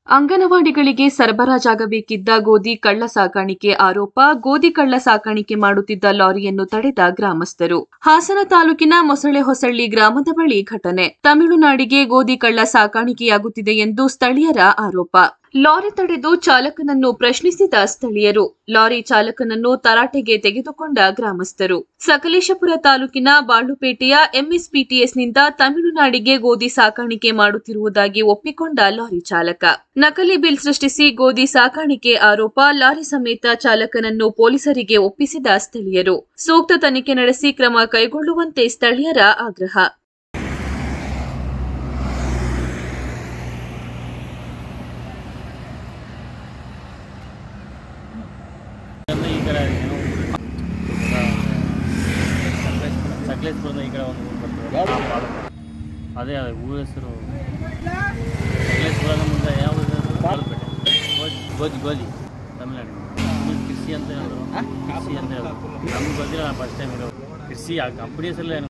ಅಂಗನವಾಡಿಗಳಿಗೆ ಸರಬರಾಜಾಗಬೇಕಿದ್ದ ಗೋಧಿ ಕಳ್ಳ ಸಾಕಾಣಿಕೆ ಆರೋಪ ಗೋಧಿ ಕಳ್ಳ ಸಾಕಾಣಿಕೆ ಮಾಡುತ್ತಿದ್ದ ಲಾರಿಯನ್ನು ತಡೆದ ಗ್ರಾಮಸ್ಥರು ಹಾಸನ ತಾಲೂಕಿನ ಮೊಸಳೆ ಹೊಸಳ್ಳಿ ಗ್ರಾಮದ ಬಳಿ ಘಟನೆ ತಮಿಳುನಾಡಿಗೆ ಗೋಧಿ ಕಳ್ಳ ಸಾಕಾಣಿಕೆಯಾಗುತ್ತಿದೆ ಎಂದು ಸ್ಥಳೀಯರ ಆರೋಪ ಲಾರಿ ತಡೆದು ಚಾಲಕನನ್ನು ಪ್ರಶ್ನಿಸಿದ ಸ್ಥಳೀಯರು ಲಾರಿ ಚಾಲಕನನ್ನು ತರಾಟೆಗೆ ತೆಗೆದುಕೊಂಡ ಗ್ರಾಮಸ್ಥರು ಸಕಲೇಶಪುರ ತಾಲೂಕಿನ ಬಾಳುಪೇಟೆಯ ಎಂಎಸ್ಪಿಟಿಎಸ್ನಿಂದ ತಮಿಳುನಾಡಿಗೆ ಗೋಧಿ ಸಾಕಾಣಿಕೆ ಮಾಡುತ್ತಿರುವುದಾಗಿ ಒಪ್ಪಿಕೊಂಡ ಲಾರಿ ಚಾಲಕ ನಕಲಿ ಬಿಲ್ ಸೃಷ್ಟಿಸಿ ಗೋಧಿ ಸಾಕಾಣಿಕೆ ಆರೋಪ ಲಾರಿ ಸಮೇತ ಚಾಲಕನನ್ನು ಪೊಲೀಸರಿಗೆ ಒಪ್ಪಿಸಿದ ಸ್ಥಳೀಯರು ಸೂಕ್ತ ತನಿಖೆ ನಡೆಸಿ ಕ್ರಮ ಕೈಗೊಳ್ಳುವಂತೆ ಸ್ಥಳೀಯರ ಆಗ್ರಹ ಅಂದ್ರೆ ಈ ಕಡೆ ಏನು ಸಕಲೇಶ್ಪುರದ ಈ ಕಡೆ ಒಂದು ಊರು ಬರ್ತದೆ ಆ ಪಾಡು. ಅದೇ ಅದೇ ಊರ ಹೆಸರು ಸಕಲೇಶ್ಪುರದ ಮುಂದೆ ಯಾವ ಬಾಳುಪೇಟೆ ಗೋಜಿ ಗೋಜಿ ಗೋಜಿ ತಮಿಳ್ನಾಡು ನೀವು ಕೃಷಿ ಅಂತ ಹೇಳಿದ್ರು ಕೃಷಿ ಅಂತ ಹೇಳಿದ್ರು ನಮ್ಗೆ ಬಂದಿಲ್ಲ ಫಸ್ಟ್ ಟೈಮ್ ಇರೋದು ಕೃಷಿ ಆ ಕಂಪ್ನಿ ಹೆಸರಲ್ಲೇ